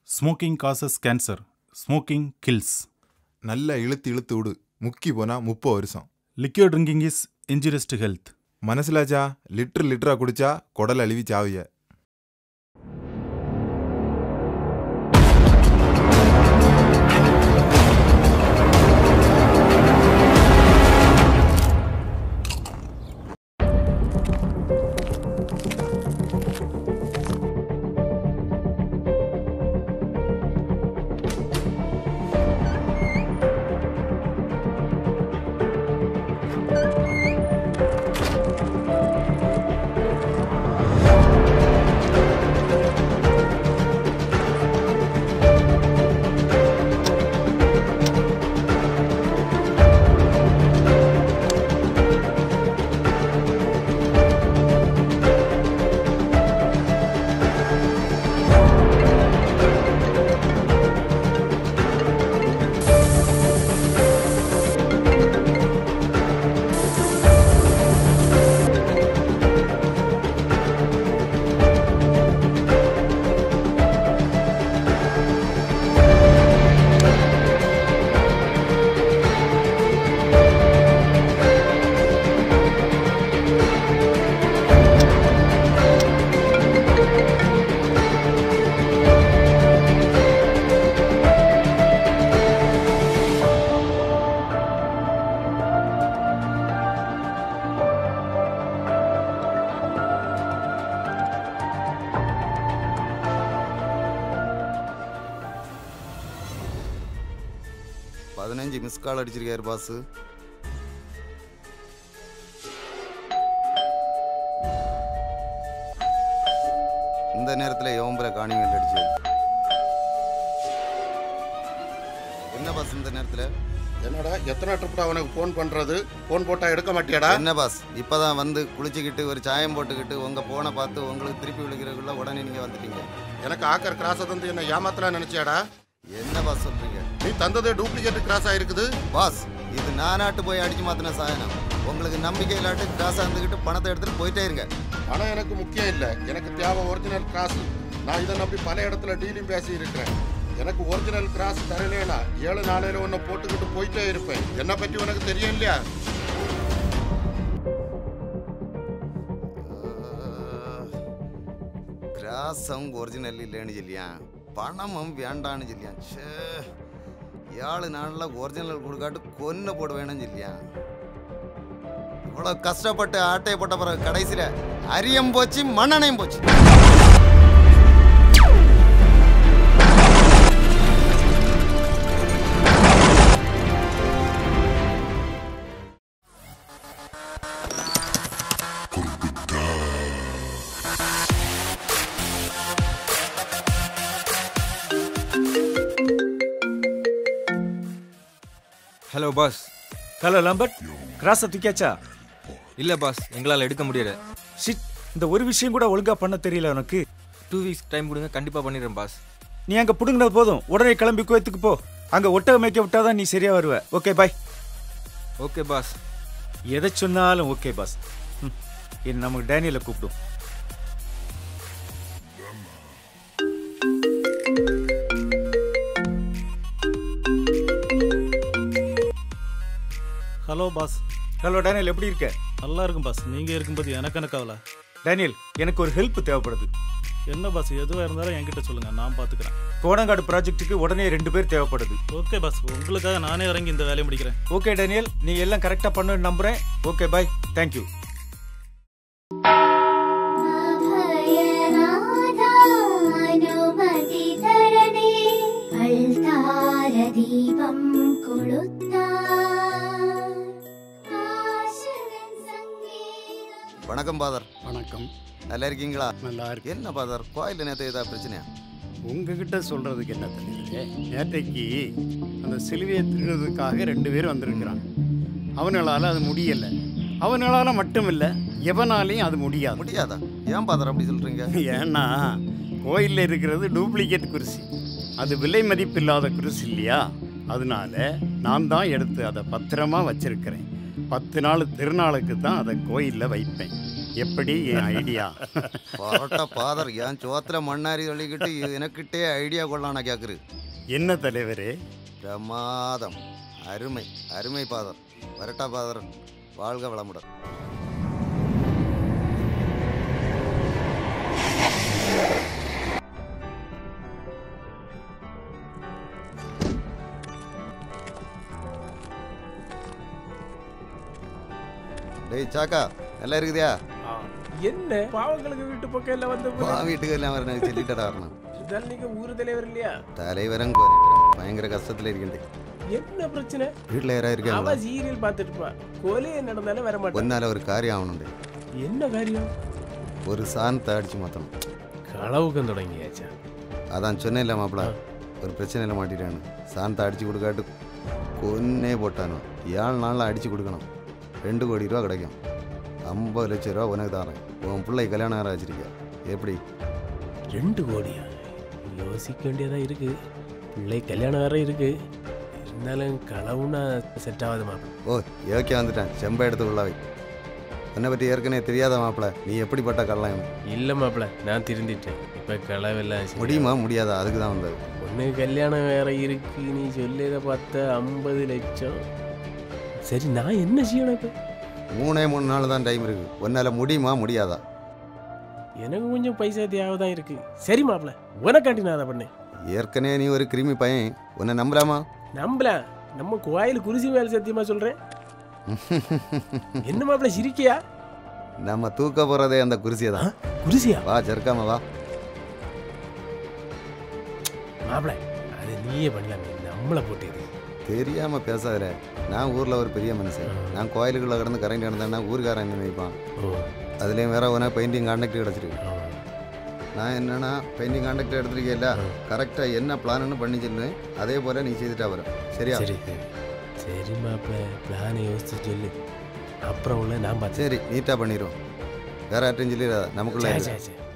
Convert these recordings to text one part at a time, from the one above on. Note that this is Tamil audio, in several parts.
Smoking causes cancer smoking kills நல்லா இழுத்து இழுத்து விடு முக்கி போனா முப்பது வருஷம் liquor drinking is injurious to health மனசிலாச்சா லிட்டர் லிட்டரா குடிச்சா குடல் அழுவி சாவிய பதினஞ்சு மிஸ் கால் அடிச்சிருக்காரு பாஸ் இந்த நேரத்தில் யோம்பரை காணிகள் அடிச்சு என்ன பாஸ் இந்த நேரத்தில் என்னடா எத்தனை ட்ரிப்டா அவனுக்கு ஃபோன் பண்றது ஃபோன் போட்டா எடுக்க மாட்டியாடா என்ன பாஸ் இப்பதான் வந்து குளிச்சுக்கிட்டு ஒரு சாயம் போட்டுக்கிட்டு உங்க போனை பார்த்து உங்களுக்கு திருப்பி விழுகிறதுக்குள்ள உடனே நீங்க வந்துட்டீங்க எனக்கு ஆக்கர் கிராஸை தந்து என்ன ஏமாத்தலாம் நினைச்சியாடா என்ன பாஸ் சொல்றீங்க நீ தந்ததே டூப்ளிகேட் கிராஸ் ஆயிருக்குது பாஸ் இது நானாட்டு போய் அடிச்சு மாத்தின சாயனம் உங்களுக்கு நம்பிக்கை இல்லாட்டு கிராஸா இருந்துக்கிட்டு பணத்தை எடுத்துட்டு போயிட்டே இருங்க பணம் எனக்கு முக்கியம் இல்லை எனக்கு தேவை ஒரிஜினல் கிராஸ் நான் இதை நம்பி பல இடத்துல டீலிங் பேசி இருக்கிறேன் எனக்கு ஒரிஜினல் கிராஸ் தரலேனா ஏழு நாளையில ஒன்று போட்டுக்கிட்டு போயிட்டே இருப்பேன் என்னை பற்றி உனக்கு தெரியும் இல்லையா கிராஸும் ஒரிஜினல் இல்லைன்னு சொல்லியான் பணமும் வேண்டான்னு சொல்லியான் ச்சே ஏழு நாளில் ஒரிஜினல் கொடுக்காட்டு கொன்ன போடுவேன்னு சொல்லியான் இவ்வளோ கஷ்டப்பட்டு ஆட்டையை போட்ட பிறகு கடைசியில் அரியம் போச்சு மண்ணெண்ணையும் போச்சு ஹலோ பாஸ் ஹலோ லம்பட் கிராஸை தூக்கியாச்சா இல்லை பாஸ் எங்களால் எடுக்க முடியல ஷிட் இந்த ஒரு விஷயம் கூட ஒழுங்கா பண்ண தெரியல உனக்கு டூ வீக்ஸ் டைம் கொடுங்க கண்டிப்பாக பண்ணிடுறேன் பாஸ் நீ அங்க புடுங்கினது போதும் உடனே கிளம்பி குவைத்துக்கு போ அங்க ஒட்டக மேய்க்க விட்டாதான் நீ சரியா வருவ ஓகே பாய் ஓகே பாஸ் எதை சொன்னாலும் ஓகே பாஸ் ம், இனி நமக்கு டேனியலை கூப்பிடும் ஹலோ பாஸ் ஹலோ டேனியல் எப்படி இருக்க நல்லா இருக்கும் பாஸ் நீங்கள் இருக்கும்போது எனக்கு என்ன கவலை டேனியல் எனக்கு ஒரு ஹெல்ப் தேவைப்படுது என்ன பாஸ் எதுவாக இருந்தாலும் என்கிட்ட சொல்லுங்கள் நான் பார்த்துக்கிறேன் கோடங்காடு ப்ராஜெக்ட்டுக்கு உடனே ரெண்டு பேர் தேவைப்படுது ஓகே பாஸ் உங்களுக்காக நானே இறங்கி இந்த வேலையை முடிக்கிறேன் ஓகே டேனியல் நீ எல்லாம் கரெக்டாக பண்ணுன்னு நம்புறேன் ஓகே பாய் தேங்க்யூ അനുമതിതരണേ അൾത്താരദീപം കൊളുത്താൻ ആശകൻ സംഗീതം வணக்கம் பாதர் வணக்கம் நல்லா இருக்கீங்களா நல்லா இருக்கு என்ன பாதர் கோயில் நேற்று ஏதாவது பிரச்சனையா உங்ககிட்ட சொல்றதுக்கு என்ன தெரியுது நேற்றைக்கு அந்த சிலுவையை திருடுறதுக்காக ரெண்டு பேரும் வந்திருக்கிறாங்க அவனால அது முடியல அவனால மட்டும் இல்லை எவனாலையும் அது முடியாது முடியாதா ஏன் பாதர் அப்படி சொல்றீங்க ஏன்னா கோயிலில் இருக்கிறது டூப்ளிகேட் குருசி அது விலை மதிப்பில்லாத குருசி இல்லையா அதனால நான் தான் எடுத்து அதை பத்திரமா வச்சிருக்கிறேன் பத்து நாள் திருநாளுக்கு தான் அதை கோயிலில் வைப்பேன் எப்படி என் ஐடியா பரோட்டா பாதர் என் சோத்திர மண்ணாரி சொல்லிக்கிட்டு எனக்கிட்டே ஐடியா கொள்ளானா கேக்குறு என்ன தலைவரே பிரமாதம் அருமை அருமை பாதர் வரட்டா பாதர் வாழ்க வளமுடன் டேய் சாக்கா நல்லா இருக்குதியா என்ன பாவங்களுக்கு வீட்டு பக்கம் எல்லாம் வந்து வா வீட்டுக்கு எல்லாம் வரணும் சொல்லிட்டடா வரணும் இருந்தாலும் நீங்க ஊர் தலைவர் இல்லையா தலைவரம் கோரிக்கிறேன் பயங்கர கஷ்டத்துல இருக்கேன் என்ன பிரச்சனை வீட்டில் யாரா அவ இருக்காங்க சீரியல் பார்த்துட்டு இருப்பா கொலையே நடந்தாலும் வர மாட்டான் ஒன்னால ஒரு காரியம் ஆகணுண்டு என்ன காரியம் ஒரு சாணத்தை அடிச்சு மாற்றணும் களவுக்கம் தொடங்கியாச்சா அதான் சொன்னேன்ல மாப்பிள ஒரு பிரச்சனையில் மாட்டிட்டானு சாணத்தை அடிச்சு கொடுக்காட்டு கொன்னே போட்டானு ஏழு நாளில் அடிச்சு கொடுக்கணும் ரெண்டு கோடி ரூபா கிடைக்கும் ஐம்பது லட்சம் ரூபா உனக்கு தரேன் உன் பிள்ளை கல்யாணம் வேற வச்சிருக்க எப்படி ரெண்டு கோடியா யோசிக்க வேண்டியதா இருக்கு பிள்ளை கல்யாணம் வேற இருக்கு இருந்தாலும் களவுனா செட் ஆகாது மாப்பிள்ள ஓ யோக்கிய வந்துட்டேன் செம்பை எடுத்து உள்ளவை என்னை பற்றி ஏற்கனவே தெரியாத மாப்பிள நீ எப்படிப்பட்ட கல்லாம் இல்ல மாப்பிள்ள நான் திருந்திட்டேன் இப்ப களவெல்லாம் சரி. முடியுமா முடியாதா அதுக்கு தான் வந்தது பொண்ணு கல்யாணம் வேற இருக்கு நீ சொல்லியதை பார்த்த ஐம்பது லட்சம் சரி நான் என்ன செய்யணும் இப்ப மூணே மூணு நாள் தான் டைம் இருக்கு உன்னால முடியுமா முடியாதா எனக்கு கொஞ்சம் பைசா தேவை தான் இருக்கு சரி மாப்பிள்ள உனக்காண்டி நான் அதை பண்ணேன் ஏற்கனவே நீ ஒரு கிருமி பையன் உன்னை நம்பலாமா நம்பலாம் நம்ம கோயில் குருசி மேல சத்தியமா சொல்றேன் என்ன மாப்பிள்ள சிரிக்கியா நம்ம தூக்க போறதே அந்த குருசியை தான் குருசியா வா ஜெர்க்காம வா மாப்பிள்ள அது நீயே பண்ணலாமே நம்மளை போட்டு எது? தெரியாம பேசாதல நான் ஊர்ல ஒரு பெரிய மனுஷன் நான் கோயிலுக்குள்ள கிடந்து கரண்ட் கிடந்தேன்னா ஊர்க்காரன் என்ன நினைப்பான் ஓ அதுலேயும் வேற உன பெயிண்டிங் கான்டாக்ட் கிடச்சிருக்கு ஆ. நான் என்னன்னா பெயிண்டிங் கான்டாக்ட் எடுத்திருக்கேல்ல கரெக்டாக என்ன பிளான்னு பண்ணி சொல்லுவேன் அதே போல நீ செய்துட்டா வரும் சரியா சரி சரி சரி மாப்பிள்ள பிளானை யோசிச்சு சொல்லு அப்புறம் உள்ள நான் பார்த்தேன் சரி நீட்டாக பண்ணிடுவோம் வேற யார்ட்டையும் சொல்லிடாத நமக்குள்ள சரி இரு. சரி சரி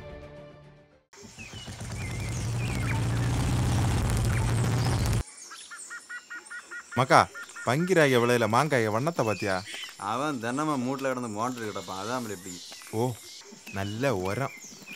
மக்கா பங்கிராய விளையில மாங்காய வண்ணத்தை பாத்தியா அவன் தினமும் மூட்டில் கிடந்து மோண்டர் கிடப்பான் அதான் இப்படி ஓ நல்ல உரம்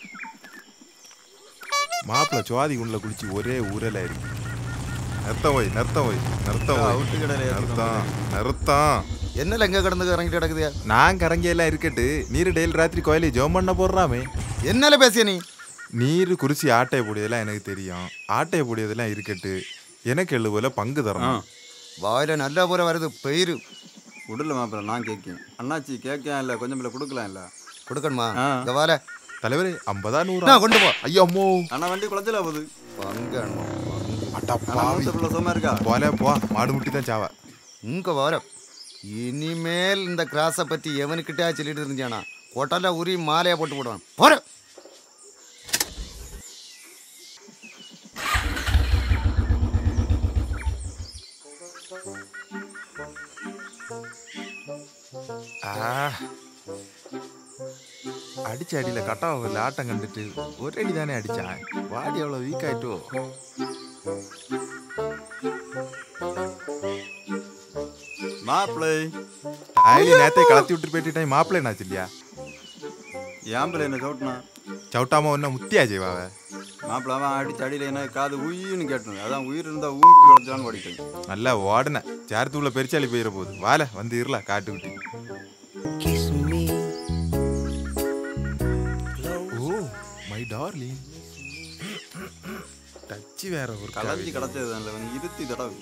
மாப்பிள்ள சுவாதி குண்டில் குளிச்சு ஒரே ஊரல இருக்கு நிறுத்தம் போய் நிறுத்தம் போய் நிறுத்தம் போய் அவுட்டு கடையில் நிறுத்தம் நிறுத்தம் என்னல எங்க கிடந்து இறங்கிட்டு கிடக்குதியா நான் கரங்கியெல்லாம் இருக்கட்டு நீர் டெய்லி ராத்திரி கோயிலே ஜோம் பண்ண போடுறாமே என்னல பேசிய நீ நீர் குறிச்சி ஆட்டைய பொடியதெல்லாம் எனக்கு தெரியும் ஆட்டைய பொடியதெல்லாம் இருக்கட்டு எனக்கு எழு போல பங்கு தரணும் வாயில நல்லா போல வருது பெயிரு உடல மாப்பிள்ள நான் கேட்கேன் அண்ணாச்சி கேட்கேன் இல்லை கொஞ்சம் இல்லை கொடுக்கலாம் இல்லை கொடுக்கணுமா ஆ. இங்க வால தலைவரே ஐம்பதா நூறா நான் கொண்டு போ ஐயோ அம்மோ அண்ணா வண்டி குளச்சல போகுது பங்கு அட்டா அண்ணா பாவி மூத்த பிள்ளை சும்மா இருக்கா போல போ மாடு முட்டி தான் சாவ இங்க வர இனிமேல் இந்த கிராஸை பத்தி எவனுக்கிட்டே சொல்லிட்டு இருந்துச்சானா கொட்டல உரி மாலையா போட்டு போடுவான் போற ஆ. அடிச்ச அடியில கட்டாவில் ஆட்டம் கண்டுட்டு ஒரு அடி தானே அடிச்சான் வாடி அவ்வளோ வீக் ஆயிட்டோ மாப்பிள்ளை ஆயிலி நேத்தே கலத்தி விட்டு போயிட்டேன் மாப்பிள்ளை என்னாச்சு இல்லையா ஏன் பிள்ளை என்ன சவுட்டினா சவுட்டாம ஒன்னும் முத்தியா செய்வாவ மாப்பிள்ள அவன் அடிச்சு அடியில் என்ன காது உயின்னு கேட்டணும் அதான் உயிர் இருந்தால் ஊம்பி குளச்சான்னு ஓடிட்டேன் நல்லா ஓடன சேரத்துக்குள்ள பெருச்சாளி போயிட போகுது வால வந்து இருல காட்டு விட்டு ஓ மை டார்லிங் டச்சு வேற ஒரு கலஞ்சி கிடச்சது தான் இல்லை இருத்தி தடவை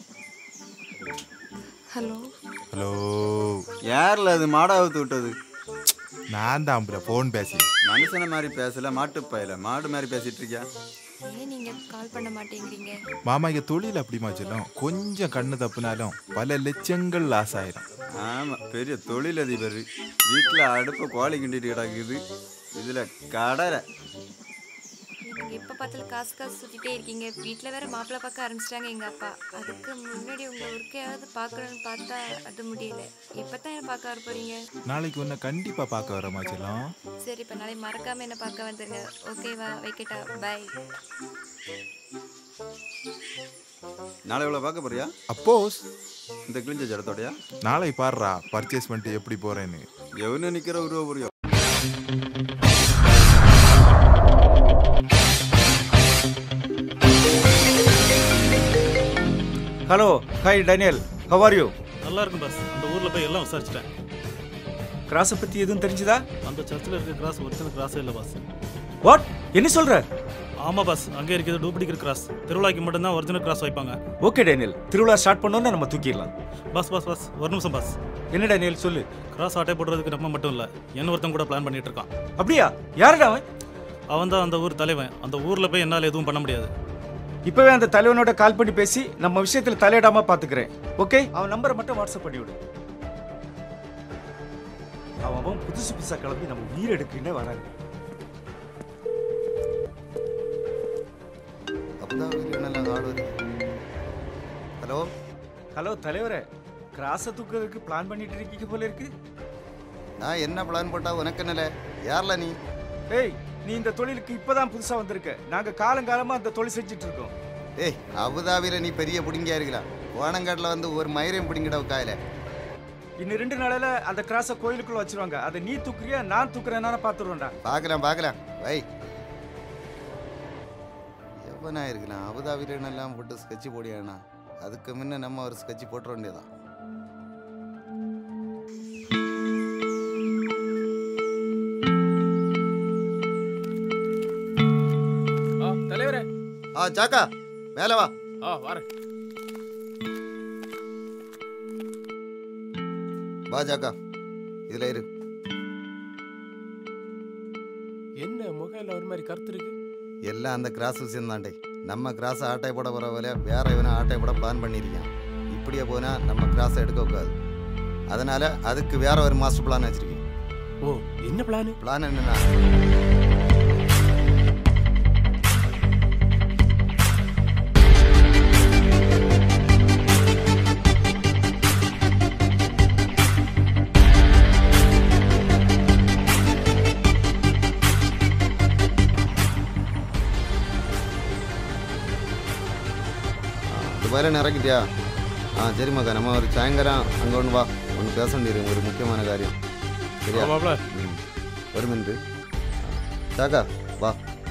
ஹலோ ஹலோ யாரில் அது மாடாவத்து விட்டது நான் தான் ஃபோன் பேசி மனுஷனை மாதிரி பேசல மாட்டு பயல மாடு மாதிரி பேசிட்டு இருக்கியா ஏன் நீங்க கால் பண்ண மாட்டேங்கிறீங்க மாமா இங்க தொழில் அப்படிமா சொல்லும் கொஞ்சம் கண்ணு தப்புனாலும் பல லட்சங்கள் லாஸ் ஆயிரும் ஆமாம் பெரிய தொழிலதிபர் வீட்டில் அடுப்பை கோழி கிண்டிட்டு கிடக்குது இதில் கடலை நீங்க எப்ப பார்த்தாலும் காசு காசு சுத்திட்டே இருக்கீங்க வீட்ல வேற மாப்பிள்ளை பார்க்க ஆரம்பிச்சிட்டாங்க எங்க அப்பா அதுக்கு முன்னாடி உங்க ஒர்க்கையாவது பார்க்கணும்னு பார்த்தா அது முடியல இப்பதான் என்ன பார்க்க வர போறீங்க நாளைக்கு உன்னை கண்டிப்பா பார்க்க வரமா செல்லம் சரி இப்ப நாளை மறக்காம என்ன பார்க்க வந்துருங்க ஓகேவா வைக்கட்டா பாய் நாளை இவ்வளோ பார்க்க போறியா அப்போஸ் இந்த கிழிஞ்ச ஜடத்தோடையா நாளை பாடுறா பர்ச்சேஸ் பண்ணிட்டு எப்படி போறேன்னு எவனு நிற்கிற உருவ புரியும் hello hi Daniel how are you நல்லா இருக்கும் பாஸ் அந்த ஊரில் போய் எல்லாம் விசாரிச்சிட்டேன் கிராஸை பற்றி எதுவும் தெரிஞ்சுதா அந்த சர்ச்சில் இருக்க கிராஸ் ஒரிஜினல் கிராஸே இல்லை பாஸ் வாட் என்ன சொல்ற ஆமாம் பாஸ் அங்கே இருக்கிறது டூப்ளிகேட் கிராஸ் திருவிழாக்கு மட்டும்தான் ஒரிஜினல் கிராஸ் வைப்பாங்க ஓகே டேனியல் திருவிழா ஸ்டார்ட் பண்ணோன்னு நம்ம தூக்கிடலாம் பாஸ் பாஸ் பாஸ் ஒரு நிமிஷம் பாஸ் என்ன டேனியல் சொல்லு கிராஸ் ஆட்டை போடுறதுக்கு நம்ம மட்டும் இல்லை என்ன ஒருத்தன் கூட பிளான் பண்ணிட்டு இருக்கான் அப்படியா யாருடா அவன் அவன் தான் அந்த ஊர் தலைவன் அந்த ஊரில் போய் என்னால் எதுவும் பண்ண முடியாது இப்பவே அந்த தலைவனோட கால் பண்ணி பேசி நம்ம விஷயத்துல தலையிடாம பாத்துக்கிறேன் ஓகே அவன் நம்பரை மட்டும் வாட்ஸ்அப் பண்ணி விடு அவன் அவன் புதுசு புதுசா கிளம்பி நம்ம உயிர் எடுக்குன்னே வராங்க அபுதாபியில் நல்ல ஆள் வருது ஹலோ ஹலோ தலைவரே கிராஸை தூக்குறதுக்கு பிளான் பண்ணிட்டு இருக்கீங்க போல இருக்கு நான் என்ன பிளான் போட்டா உனக்கு என்னல யார்ல நீ டேய் நீ இந்த தொழிலுக்கு இப்பதான் புதுசா வந்திருக்க நாங்க காலங்காலமா அந்த தொழில் செஞ்சுட்டு இருக்கோம் ஏய் அபுதாபியில் நீ பெரிய பிடிங்கியா இருக்கலாம் ஓனங்காட்டில் வந்து ஒரு மயிரையும் பிடிங்கிட காயில இன்னும் ரெண்டு நாளையில அந்த கிராஸை கோயிலுக்குள்ள வச்சிருவாங்க அதை நீ தூக்குறியா நான் தூக்குறேன்னா பாத்துருவேன்டா பார்க்கலாம் பார்க்கலாம் வை எவனா இருக்கலாம் அபுதாபியில் எல்லாம் போட்டு ஸ்கெட்ச் போடியாண்ணா அதுக்கு முன்ன நம்ம ஒரு ஸ்கெட்ச் போட்டுற வேண்டியதான் ஆ தலைவரே ஆ சாக்கா மேலே வா ஆ வரேன் வா சாக்கா இதில் இரு என்ன முகையில் ஒரு மாதிரி கருத்து இருக்கு எல்லாம் அந்த கிராஸ் விஷயம் தாண்டே நம்ம கிராஸ் ஆட்டை போட போகிற போல வேற இவனை ஆட்டை போட பிளான் பண்ணியிருக்கான் இப்படியே போனால் நம்ம கிராஸை எடுக்கக்கூடாது அதனால் அதுக்கு வேற ஒரு மாஸ்டர் பிளான் வச்சுருக்கேன் ஓ என்ன பிளான் பிளான் என்னன்னா துபாயில் இறக்கிட்டியா ஆ சரி மக்கா நம்ம ஒரு சாயங்காலம் அங்கே ஒன்று வா ஒன்று பேச வேண்டியிருக்கு ஒரு முக்கியமான காரியம் சரியா மாப்ள. ம். ஒரு மினிட்டு சாக்கா வா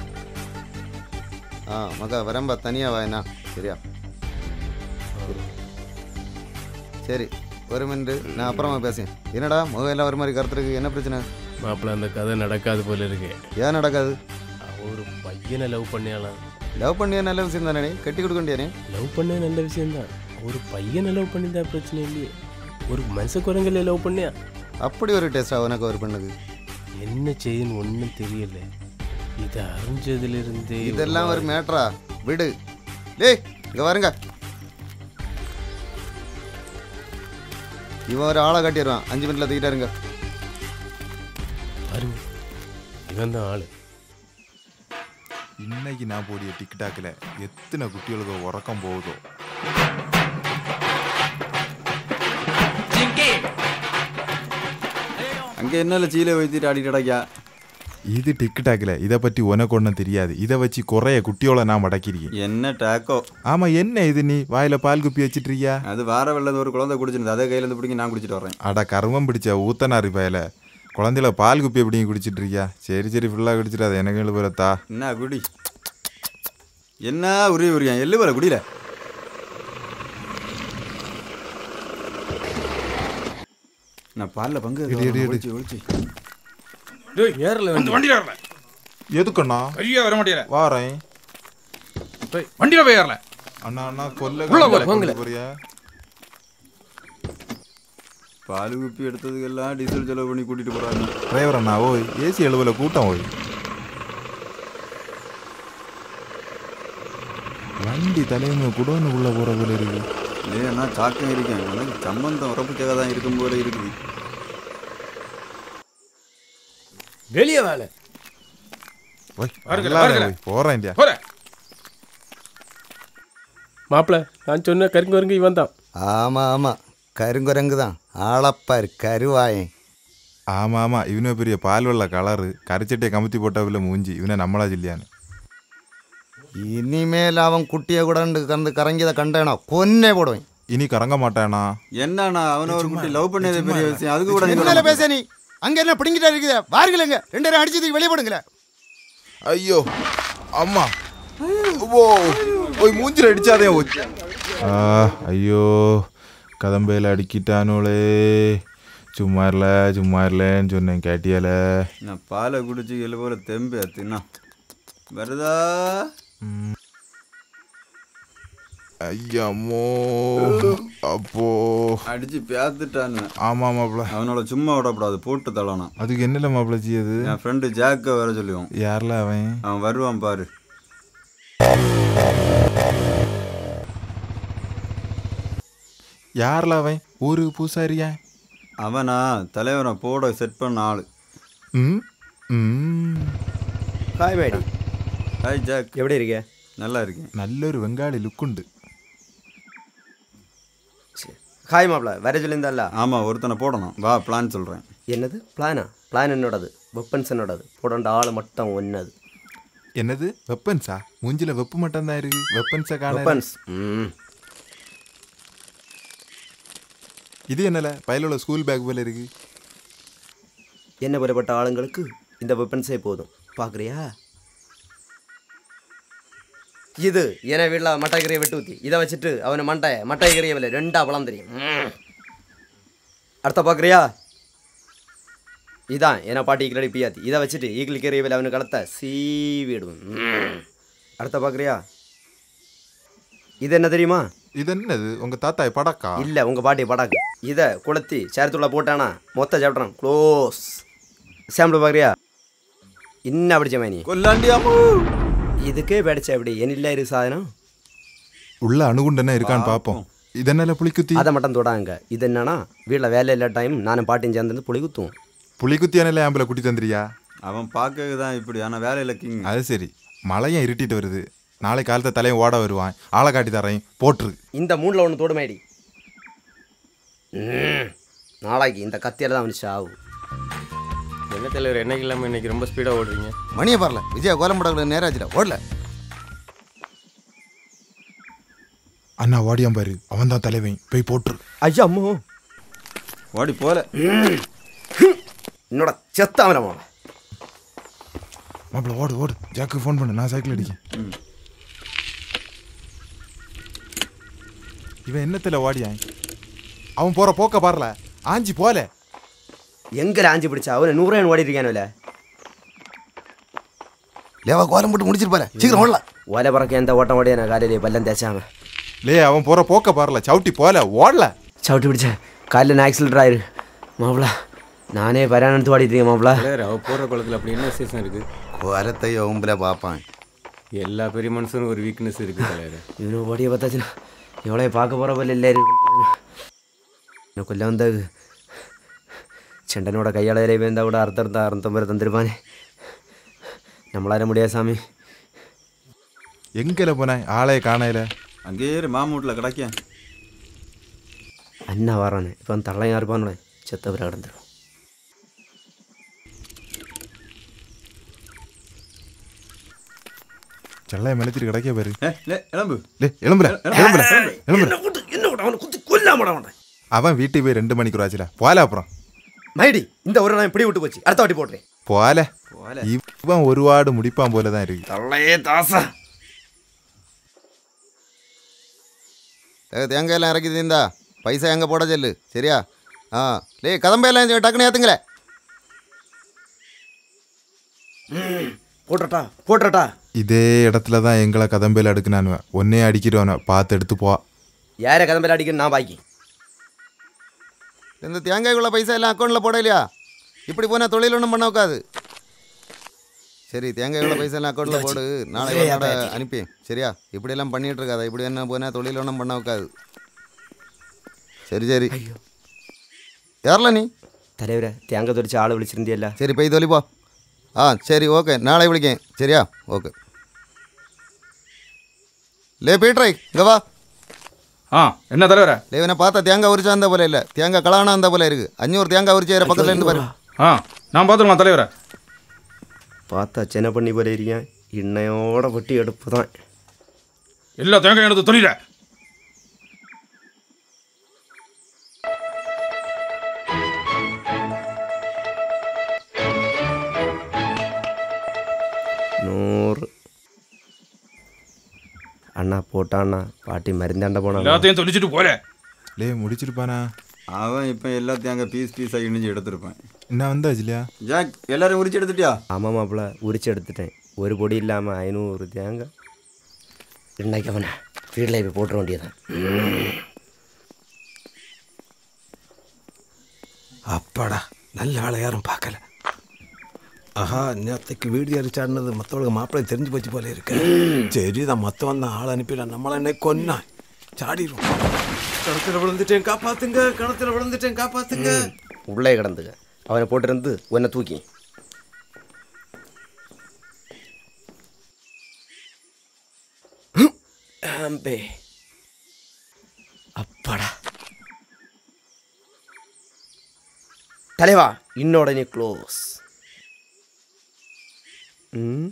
ஆ மக்கா வரம்பா தனியாக வா என்ன சரியா சரி. சரி ஒரு மினிட்டு நான் அப்புறமா பேசுறேன் என்னடா முகம் எல்லாம் ஒரு மாதிரி கருத்துருக்கு என்ன பிரச்சனை மாப்பிள்ள அந்த கதை நடக்காது போல இருக்கு ஏன் நடக்காது அவ ஒரு பையனை லவ் பண்ணியாலாம் லவ் பண்ணிய நல்ல விஷயம் தானே கட்டி கொடுக்க வேண்டியானே லவ் பண்ண நல்ல விஷயம்தான் ஒரு பையனை லவ் பண்ணியிருந்தா பிரச்சனை இல்லையே ஒரு மனுஷ குரங்கல லவ் பண்ணியா அப்படி ஒரு டேஸ்டா உனக்கு ஒரு பெண்ணுக்கு என்ன செய்யுன்னு ஒன்றும் தெரியல இது அறிஞ்சதுலேருந்தே இதெல்லாம் ஒரு மேட்ரா விடு டேய் இங்க வருங்க இவன் ஒரு ஆளை காட்டிடுவான் அஞ்சு மினிட்ல தூக்கிட்டாருங்க பாருங்க இவன் தான் ஆளு இன்னைக்கு நான் போடிய டிக்டாக்ல எத்தனை குட்டிகளுக்கு உறக்கம் போகுதோ அங்கே என்னல சீலை வைத்திட்டு ஆடிட்டு கிடக்கியா இது டிக்டாக்ல இதை பற்றி உனக்கு ஒன்றும் தெரியாது இதை வச்சு குறைய குட்டியோல நான் மடக்கிருக்கேன் என்ன டாக்கோ ஆமா என்ன இது நீ வாயில பால் குப்பி வச்சிட்டு இருக்கியா அது வார வெள்ளது ஒரு குழந்தை குடிச்சிருந்தது அதை கையில இருந்து பிடிங்கி நான் குடிச்சிட்டு வரேன் அட கருமம் பிடிச்ச ஊத்தனாரி பயல குழந்தையில பால் குப்பி எப்படியும் குடிச்சிட்டு இருக்கியா சரி சரி ஃபுல்லாக குடிச்சிடாத எனக்கு எழுபுறத்தா என்ன குடி என்ன உரிய உரியா எள்ளு வர குடியில நான் பாலில் பங்கு இடி, இடி, இடி. ஒழிச்சு ஒழிச்சு டேய் ஏறல அந்த வண்டியில் ஏறல எதுக்கண்ணா சரியா வர மாட்டேல வாரேன் போய் வண்டியில் போய் ஏறல அண்ணா அண்ணா கொல்ல உள்ள கொல்ல போல. கொல்ல போறியா பால் குப்பி எடுத்ததுக்கெல்லாம் டீசல் செலவு பண்ணி கூட்டிட்டு போறாங்க டிரைவர் அண்ணா ஓய் ஏசி எழுபல கூட்டம் ஓய் வண்டி தலைமை குடோனுக்குள்ள போற போல இருக்கு ஏய் நான் சாக்கம் இருக்கேன் எனக்கு சம்பந்தம் உறப்புக்காக தான் இருக்கும் போல இருக்குது வெளியே வேலை ஓய் வாருங்களே, நல்லா வாருங்களே. ஓய், போறேன் இந்தியா போற மாப்பிள்ள நான் சொன்ன கருங்கு வருங்க இவன் தான் ஆமா ஆமா கருங்குரங்கு தான் ஆளப்பாரு கருவாயன் ஆமா ஆமா இவனே பெரிய பால் வெள்ள கலரு கரிச்சட்டையை கமுத்தி போட்டவில்ல மூஞ்சி இவனை நம்மளா சொல்லியான்னு இனிமேல் அவன் குட்டியை கூட கறந்து கறங்கியதை கண்டேனா கொன்னே போடுவேன் இனி கறங்க மாட்டானா என்னண்ணா அவன ஒரு குட்டி லவ் பண்ணது பெரிய விஷயம் அதுக்கு கூட நீ என்னல சொல்ல பேச நீ அங்க என்ன பிடிங்கிட்டா இருக்குது வாருங்களேங்க ரெண்டு பேரும் அடிச்சதுக்கு வெளியே போடுங்களேன் ஐயோ அம்மா ஓ ஓய் மூஞ்சில அடிச்சாதே ஓய் ஆ ஐயோ கதம்பையில் அடிக்கிட்டானோளே சும்மா இல்ல சும்மா இல்லைன்னு சொன்னேன் கேட்டியால நான் பாலை குடிச்சு எல்லு போல தெம்பு தின்னா வருதா ஐயம்மோ அப்போ அடிச்சு பேத்துட்டான்னு ஆமா மாப்பிள அவனோட சும்மா விடக்கூடாது போட்டு தள்ளணும் அதுக்கு என்னல மாப்பிள செய்யுது என் ஃப்ரெண்டு ஜாக்க வர சொல்லுவோம் யாரில் அவன் அவன் வருவான் பாரு யாரில் அவன் ஊருக்கு பூசாரியா அவனா தலைவனை போட செட் பண்ண ஆளு ம் ம் ஹாய் மேடி ஹாய் ஜாக் எப்படி இருக்க நல்லா இருக்கேன் നല്ലൊരു വെങ്കാളി ലുക്കുണ്ട് ஹாய் மாப்ள வர சொல்லியிருந்தல்ல ஆமாம் ஒருத்தனை போடணும் வா பிளான் சொல்கிறேன் என்னது பிளானா பிளான் என்னோடது வெப்பன்ஸ் என்னோடது போடേണ്ട ஆள் மட்டும் ஒன்னது എന്നത് വെപ്പൻസാ മൂഞ്ചിലെ വെപ്പ് മട്ടം தான் இருக்கு வெப்பன்ஸை காண வெப்பன்ஸ் ம் இது என்னல பையலோட ஸ்கூல் பேக் போல இருக்கு என்ன புறப்பட்ட ஆளுங்களுக்கு இந்த வெப்பன்ஸே போதும் பார்க்குறியா இது என வீட்டில் மட்டைக்கறியை வெட்டு ஊற்றி இதை வச்சுட்டு அவனை மண்டை மட்டைக்கறியை விலை ரெண்டா பழம் தெரியும் ம். அடுத்த பார்க்குறியா இதான் என பாட்டி ஈக்கிலடி பியாத்தி இதை வச்சுட்டு ஈக்கிள் கறியை விலை அவனு கலத்தை சீவிடுவேன் ம். அடுத்த பார்க்குறியா இது என்ன தெரியுமா இது என்னது உங்க தாத்தா படக்கா இல்லை உங்கள் பாட்டி படாக்கு இதை கொளுத்தி சேரத்துள்ள போட்டானா மொத்த சாப்பிட்றான் க்ளோஸ் சாம்பிள் பார்க்குறியா இன்னும் படிச்ச மேனி கொல்லாண்டியாமோ இதுக்கே படிச்ச அப்படி என்ன இரு சாதனம் உள்ள அணுகுண்டன இருக்கான்னு பாப்போம் இது என்னல புளிக்குத்தி அதை மட்டும் தொடாங்க இது என்னன்னா வீட்டில் வேலை இல்லை டைம் நானும் பாட்டியும் சேர்ந்து புளி குத்துவோம் புளிக்குத்தியானல ஆம்பளை குட்டி தந்துறியா அவன் பார்க்க தான் இப்படி ஆனால் வேலையில் கிங் அது சரி மழையும் இருட்டிட்டு வருது நாளை காலத்தை தலையும் ஓட வருவான் ஆளை காட்டி தரேன் போட்டுரு இந்த மூணில் ஒன்று தொடுமேடி ம், நாளைக்கு இந்த கத்தியால் தான் அவனுச்சு ஆகும் என்ன தலைவர் என்னைக்கு இல்லாமல் இன்னைக்கு ரொம்ப ஸ்பீடாக ஓடுறீங்க மணியை பாரல விஜயா கோலம்படக்குள்ள நேராச்சுல ஓடல அண்ணா ஓடியாம் பாரு அவன் தான் தலைவன் போய் போட்டுரு ஐயா அம்மோ ஓடி போல என்னோட செத்தாமல மாமா மாப்பிள ஓடு ஓடு ஜாக்கு ஃபோன் பண்ணு நான் சைக்கிள் அடிக்கேன் இவன் என்னத்துல ஓடியான் அவன் போற போக்க பாருல ஆஞ்சி போல எங்கே ஆஞ்சி பிடிச்சா அவனை நூறு ஓடி இருக்கானுல லேவா கோலம் போட்டு முடிச்சிருப்பாரு சீக்கிரம் ஓடலாம் ஓலை பறக்க எந்த ஓட்டம் ஓடிய நான் காலையிலே பல்லம் தேய்ச்சாம லே அவன் போற போக்க பாருல சவுட்டி போல ஓடல சவுட்டி பிடிச்ச காலையில் நான் ஆக்சிலேட்டர் ஆயிரு மாப்பிள நானே பரானத்து ஓடிட்டு இருக்கேன் மாப்பிள தலைவர் அவ போகிற குளத்தில் அப்படி என்ன விசேஷம் இருக்குது கோலத்தை ஒம்புல பார்ப்பான் எல்லா பெரிய மனுஷனும் ஒரு வீக்னஸ் இருக்குது தலைவர் இவனு ஓடிய பார்த்தாச்சுன்னா எவ்வளோ பார்க்க போகிற போல இல்லை என்ன கொல்ல வந்த செண்டனோட கையால் இறை வேந்தா கூட அர்த்தம் இருந்தா அர்த்தம் பேர் தந்திருப்பானே நம்மளால முடியாது சாமி எங்கல போன ஆளைய காணையில அங்கேயே இரு, மாமூட்டில் கிடக்க அண்ணா வரானே இப்போ தள்ளையா இருப்பானே செத்த பிறகு கிடந்துடும் செல்லைய மெலத்திட்டு கிடைக்க பாரு லே எலும்பு லே எலும்புல எலும்புல எலும்புல அவனை குத்து கொல்லாம அவன் வீட்டுக்கு போய் ரெண்டு மணிக்கு ராச்சில போல அப்புறம் மைடி இந்த ஒரு நான் இப்படி விட்டு போச்சு அடுத்த வாட்டி போடுறேன் போல போல. இவன் ஒருவாடு முடிப்பான் போல தான் இருக்கு தள்ளையே தாசா ஏ, தேங்காயெல்லாம் இறக்கி தீந்தா பைசா எங்கே போட சொல்லு சரியா ஆ லே கதம்பையெல்லாம் டக்குன்னு ஏற்றுங்களே போட்டுறட்டா போட்டுறட்டா இதே இடத்துல தான் எங்களை கதம்பையில் அடுக்குனானுவ ஒன்னே அடிக்கிறவன பார்த்து எடுத்து போ யாரை கதம்பையில் அடிக்கணும் நான் பாக்கி இந்த தேங்காய்க்குள்ள பைசா எல்லாம் அக்கௌண்ட்டில் போட இல்லையா இப்படி போனால் தொழில் ஒன்றும் பண்ண உட்காது சரி தேங்காய்க்குள்ள பைசா எல்லாம் அக்கௌண்ட்டில் போடு நாளை உன்னோட அனுப்பி சரியா இப்படியெல்லாம் பண்ணிட்டு இருக்காத இப்படி என்ன போனால் தொழில் ஒன்றும் பண்ண உட்காது சரி சரி யாரில் நீ தலைவரை தேங்காய் தொடிச்சு ஆள் விழிச்சிருந்தியல்ல சரி போய் தொலைப்போ ஆ சரி ஓகே நாளை விളിக்கேன் சரியா ஓகே லே பீட்ரை இங்கே வா ஆ என்ன தலைவரே லே இவனை பார்த்தா தேங்காய் உரிச்சா அந்த போல இல்லை தேங்காய் கலானா அந்த போல இருக்கு அஞ்சூறு தேங்காய் உரிச்சு பக்கத்துல இருந்து பாரு ஆ நான் பார்த்துருமா தலைவரே பார்த்தா சென்னை பண்ணி போல இருக்கேன் இன்னையோட வெட்டி எடுப்பு தான் எல்லா தேங்காய் எடுத்து தொழில நூறு அண்ணா போட்டான்னா பாட்டி மருந்தாண்ட போனா எல்லாத்தையும் தொலைச்சிட்டு போறேன் லே முடிச்சிருப்பானா அவன் இப்போ எல்லாத்தையும் அங்கே பீஸ் பீஸாக இணைஞ்சு எடுத்திருப்பான் என்ன வந்தாச்சு இல்லையா ஜாக் எல்லாரும் உரிச்சு எடுத்துட்டியா ஆமாம் மாப்பிள்ள உரிச்சு எடுத்துட்டேன் ஒரு பொடி இல்லாமல் ஐநூறு தேங்காய் இன்னைக்கு அவனை வீட்டில் இப்போ போட்டுற வேண்டியதான் அப்பாடா நல்ல வேலை யாரும் பார்க்கல ஆஹா நேரத்துக்கு வீடு எரிச்சாடினது மற்றவங்களுக்கு மாப்பிள்ளை தெரிஞ்சு போச்சு போல இருக்கு சரிதான் மற்றவன் தான் ஆள் அனுப்பிடா நம்மள என்ன கொன்னான் சாடிடும் கணத்துல விழுந்துட்டேன் காப்பாத்துங்க கணத்துல விழுந்துட்டேன் காப்பாத்துங்க உள்ளே கிடந்துங்க அவனை போட்டிருந்து உன்னை தூக்கி ஆம்பே அப்பாடா தலைவா இன்னோட நீ க்ளோஸ் ம்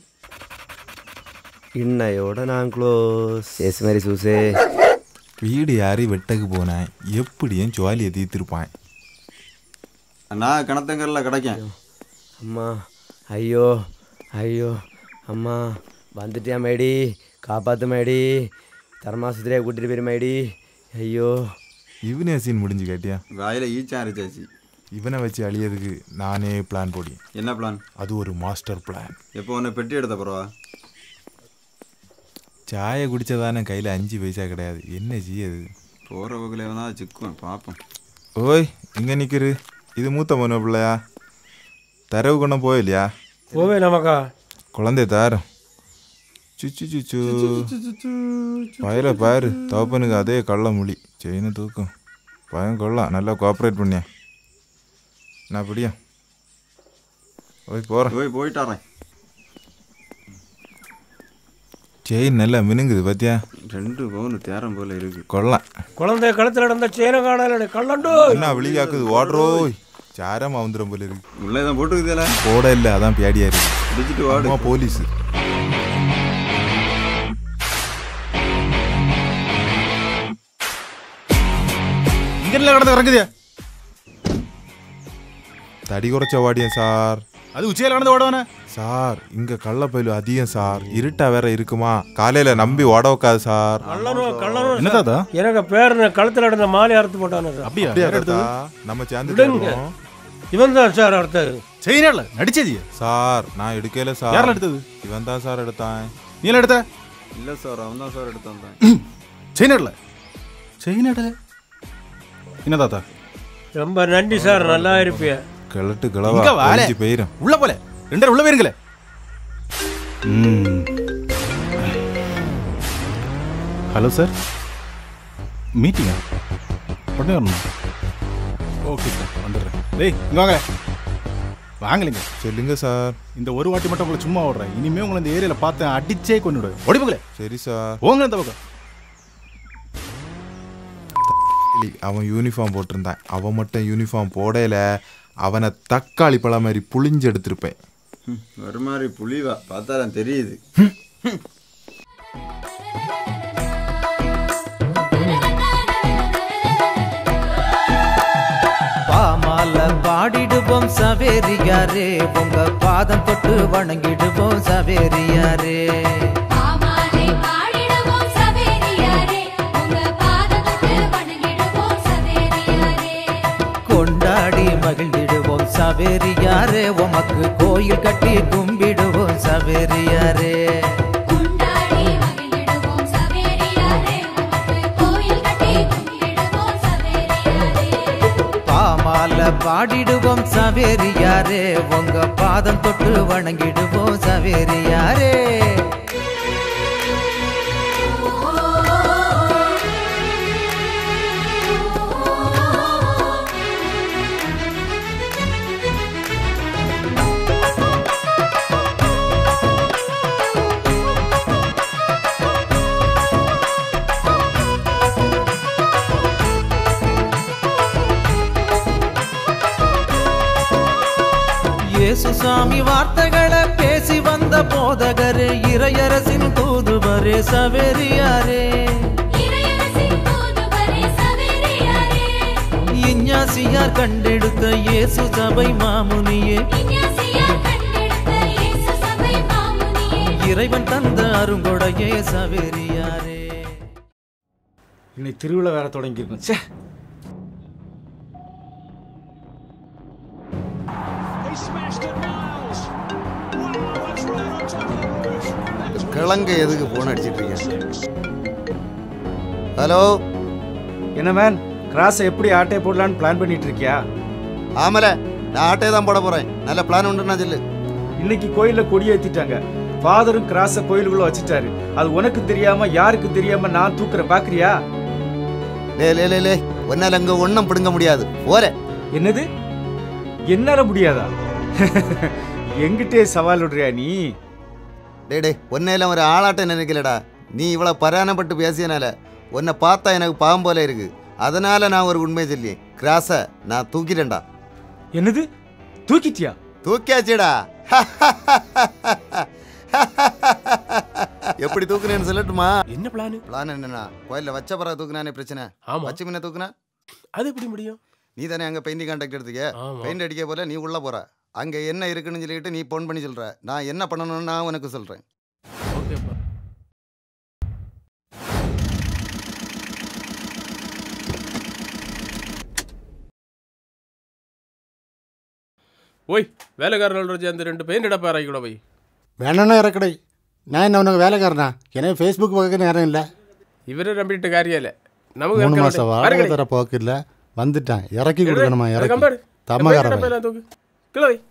இன்னையோட நான் க்ளோஸ் எஸ் மாதிரி சூசே வீடு யாரி வெட்டக்கு போனேன் எப்படியும் ஜுவாலியை தீர்த்திருப்பான் அண்ணா கணத்தங்கரில் கிடைக்கும் அம்மா ஐயோ ஐயோ அம்மா வந்துட்டியா மேடி காப்பாத்து மேடி தர்மாசுத்திரியா கூட்டிட்டு போயிரு மேடி ஐயோ இவனே சீன் முடிஞ்சு கேட்டியா வாயில் ஈச்சா அரைச்சாச்சு இவனை வச்சு அழியதுக்கு நானே பிளான் போடி என்ன பிளான் அது ஒரு மாஸ்டர் பிளான் எப்போ உன்னை பெட்டி எடுத்த பரவா சாயை குடிச்சதானே கையில் அஞ்சு பைசா கிடையாது என்ன செய்யது போகிற வகையில் தான் சிக்குவேன் பார்ப்போம் ஓய் இங்கே நிற்கிறு இது மூத்த மனு பிள்ளையா தரவு கொண்டு போயில்லையா போவே நமக்கா குழந்தை தாரம் சுச்சு சுச்சு பயல பாரு தவப்பனுக்கு அதே கள்ள மொழி செயினை தூக்கம் பயம் கொள்ளலாம் நல்லா கோஆப்ரேட் பண்ணியா நான் அப்படியா ஓய் போகிறேன் போய் போயிட்டாரேன் செயின் நல்லா மினுங்குது பார்த்தியா ரெண்டு பவுன் தேரம் போல இருக்கு கொள்ளலாம் குழந்தை கழுத்துல நடந்த சேன காணல கள்ளண்டோ என்ன விழிகாக்குது ஓடுறோய் சாரம் வந்துடும் போல இருக்கு உள்ளே தான் போட்டுக்குதுல போட இல்லை அதான் பேடியா இருக்கு பிடிச்சிட்டு வாடு அம்மா போலீஸ் இங்க என்ன கடந்து இறங்குதியா தடி குறைச்ச வாடியன் சார் அது உச்சியில கடந்து ஓடவானே சார் இங்க கள்ளப்பயிலு அதிகம் சார் இருட்டா வேற இருக்குமா காலையில நம்பி ஓட வைக்காது சார் கள்ளனும் கள்ளனும் என்ன தாத்தா? எனக்கு பேர் கழுத்துல நடந்த மாலை அறுத்து போட்டானு சார். அப்படியா அப்படியா யார் எடுத்தது? தாத்தா? நம்ம சேர்ந்து விடுங்க. தேடுவோம். இவன் தான் சார் அறுத்தது செயினால நடிச்சது சார் நான் எடுக்கல சார் யாரெல்லாம் எடுத்தது? இவன் தான் சார் எடுத்தான் நீ எல்லாம் எடுத்த இல்லை சார் அவன் தான் சார் எடுத்து வந்தான் செயினாடல செயினாடல என்ன தாத்தா ரொம்ப நன்றி சார் நல்லா இருப்பிய கிழட்டு இங்க கிளவா வாலே. அழிஞ்சு போயிரும் உள்ள போல ரெண்டு பேரும் உள்ள போயிருங்களே ஹலோ சார் மீட்டிங்கா உடனே வரணும் ஓகே சார் வந்துடுறேன் டேய் இங்க வாங்க வாங்கலைங்க சொல்லுங்க சார் இந்த ஒரு வாட்டி மட்டும் உங்களை சும்மா ஓடுறேன் இனிமே உங்களை இந்த ஏரியால பார்த்தேன் அடிச்சே கொண்டு விடுவேன் ஓடி போகல சரி சார் போங்க இந்த பக்கம் இல்லி, அவன் யூனிஃபார்ம் போட்டிருந்தான் அவன் மட்டும் யூனிஃபார்ம் போடையில அவனை தக்காளி பழம் மாதிரி புளிஞ்சு எடுத்திருப்பேன் ம், ஒரு மாதிரி புலிவா பார்த்தா தான் தெரியுது பாமால பாடிடுவோம் சவேரியாரே உங்க பாதம் தொட்டு வணங்கிடுவோம் சவேரியாரே பாமாலை பாடிடுவோம் சவேரியாரே உங்க பாதத்துக்கு வணங்கிடுவோம் சவேரியாரே கொண்டாடி மகிழ்ந்திடுவோம் சவேரியாரே உமக்கு கோயில் கட்டி கும்பிடுவோம் சவேரியாரே கொண்டாடி மகிழ்ந்திடுவோம் சவேரியாரே உமக்கு கோயில் கட்டி கும்பிடுவோம் சவேரியாரே பாமால பாடிடுவோம் சவேரியாரே உங்க பாதம் தொட்டு வணங்கிடுவோம் சவேரியாரே இயேசு சாமி வார்த்தைகளை பேசி வந்த போதகரே இறையரசின் தூதுவரே சவேரியாரே இறையரசின் தூதுவரே சவேரியாரே இஞ்ஞாசியார் கண்டெடுத்த இயேசு சபை மாமுனியே விஞ்ஞாசியார் கண்டெடுத்த இயேசு சபை மாமுனியே இறைவன் தந்த அருங்கொடையே சவேரியாரே இன்னைக்கு திருவிழா வேற தொடங்கியிருக்கும் ச்சே கிழங்க எதுக்கு போன் அடிச்சிட்டு இருக்கீங்க ஹலோ என்ன மேன் கிராஸை எப்படி ஆட்டை போடலான்னு பிளான் பண்ணிட்டு இருக்கியா ஆமல நான் ஆட்டே தான் போட போறேன் நல்ல பிளான் உண்டுன்னா சொல்லு இன்னைக்கு கோயில்ல கொடி ஏத்திட்டாங்க ஃபாதரும் கிராஸை கோயிலுக்குள்ள வச்சுட்டாரு அது உனக்கு தெரியாம யாருக்கு தெரியாம நான் தூக்குறேன் பாக்குறியா லே லே லே லே உன்னால அங்க ஒன்றும் பிடுங்க முடியாது போறேன் என்னது என்னால முடியாதா எங்கிட்டே சவால் விடுறியா நீ டேய் டேய் உன்னையெல்லாம் ஒரு ஆளாட்ட நினைக்கலடா நீ இவ்வளோ பராணப்பட்டு பேசியனால உன்னை பார்த்தா எனக்கு பாவம் போல இருக்கு அதனால நான் ஒரு உண்மை சொல்லி கிராஸை நான் தூக்கிட்டேன்டா என்னது தூக்கிட்டியா தூக்கியாச்சுடா எப்படி தூக்குனேன்னு சொல்லட்டுமா என்ன பிளான் பிளான் என்னன்னா கோயில்ல வச்ச பிறகு தூக்குனானே பிரச்சனை ஆமா. வச்சு முன்ன தூக்குனா அது எப்படி முடியும் நீ தானே அங்க பெயிண்டிங் கான்டாக்ட் எடுத்துக்க ஆமா. பெயிண்ட் அடிக்க போல நீ உள்ள போற அங்க என்ன இருக்குன்னு சொல்லிட்டு நீ ஃபோன் பண்ணி சொல்ற நான் என்ன பண்ணணும்னு நான் உனக்கு சொல்றேன் ஓகேப்பா போய் வேலைக்காரனோட சேர்ந்து ரெண்டு பெயிண்ட் இடப்பா இறக்கி கூட போய் வேணும்னா இறக்கடை நான் என்ன உனக்கு வேலைக்காரனா எனக்கு ஃபேஸ்புக் பார்க்க நேரம் இல்லை இவரை நம்பிட்டு காரியம் இல்லை நமக்கு மூணு இருக்க மாதம் மாட்டே. வாடகை பாருங்கடி. தர போக்கு இல்லை வந்துட்டேன் இறக்கி எடு, கொடுக்கணுமா எடு, இறக்கி கம்பாடு. இந்த பெயிண்ட் தம்மகாரன் டப்பாலாம் தூக்கு. கீழே வை.